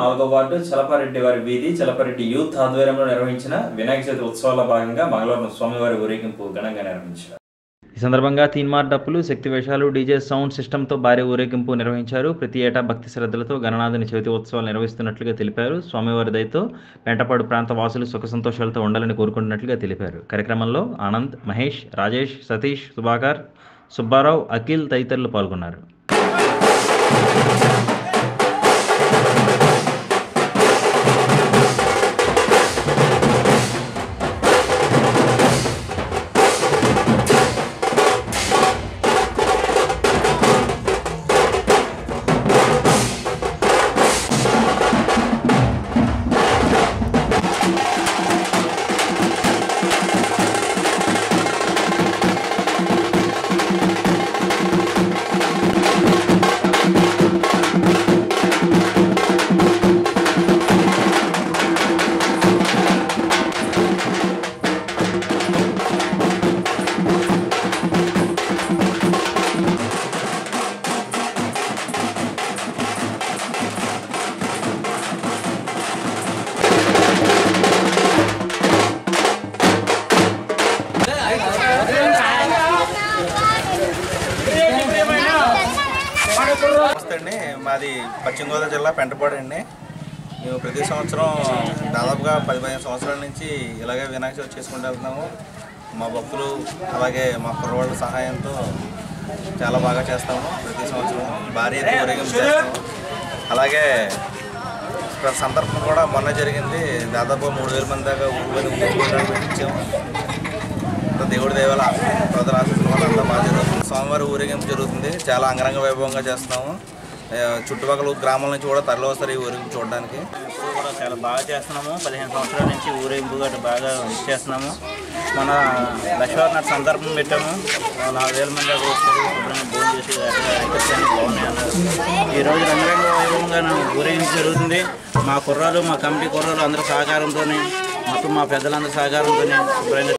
నాలుగో వార్డు చలపారెడ్డి వారి వీధి చలపారెడ్డి యూత్ ఆధ్వర్యంలో నిర్వహించిన వినాయక చవితి ఉత్సవాల్లో భాగంగా మంగళవారం స్వామివారి ఊరేగింపు ఘనంగా నిర్వహించారు ఈ సందర్భంగా తీన్మార్ డప్పులు శక్తి వేషాలు డీజే సౌండ్ సిస్టంతో భారీ ఊరేగింపు నిర్వహించారు ప్రతి ఏటా భక్తి శ్రద్ధలతో గణనాథుని చవితి ఉత్సవాలు నిర్వహిస్తున్నట్లుగా తెలిపారు స్వామివారి దయతో పెంటపాడు ప్రాంత వాసులు సుఖ సంతోషాలతో ఉండాలని కోరుకుంటున్నట్లుగా తెలిపారు కార్యక్రమంలో ఆనంద్ మహేష్ రాజేష్ సతీష్ సుభాకర్ సుబ్బారావు అఖిల్ తదితరులు పాల్గొన్నారు నమస్తే అండి మాది పశ్చిమ గోదావరి జిల్లా పెంటపాడు అండి మేము ప్రతి సంవత్సరం దాదాపుగా పది పదిహేను సంవత్సరాల నుంచి ఇలాగే వినాయక చవితి చేసుకుంటూ వెళ్తున్నాము మా భక్తులు అలాగే మా కుర్రవాళ్ళ సహాయంతో చాలా బాగా చేస్తాము ప్రతి సంవత్సరం భారీ ఎత్తున ఊరేగింపు చేస్తాము అలాగే ఇక్కడ సందర్భం కూడా మొన్న జరిగింది దాదాపు మూడు వేల మంది దాకా ఊరి ఊరు పెట్టించాము అంతా దేవుడి దేవాల ప్రజల ఆశీస్సుల వల్ల అంతా బాగా జరుగుతుంది స్వామివారి ఊరేగింపు జరుగుతుంది చాలా అంగరంగ వైభవంగా చేస్తున్నాము ఆ, చుట్టుపక్కల గ్రామాల నుంచి కూడా తరలి వస్తారు ఈ ఊరేగింపు చూడడానికి ఇప్పుడు కూడా చాలా బాగా చేస్తున్నాము పదిహేను సంవత్సరాల నుంచి ఊరేగింపు గట్రా బాగా చేస్తున్నాము మన లక్ష్మీవారి నాటి సందర్భం పెట్టాము ఆ నాలుగు వేల మంది దాకా వచ్చారు శుభ్రంగా భోజనం చేసి అట్లా ఐకత్యాన్ని బాగున్నాయి అన్నారు ఈ రోజు రంగరంగ వైభవంగా ఊరేగింపు జరుగుతుంది మా కుర్రాలు మా కమిటీ కుర్రాలు అందరూ సహకారంతో మొత్తం మా పెద్దలందరూ సహకారంతో శుభ్రంగా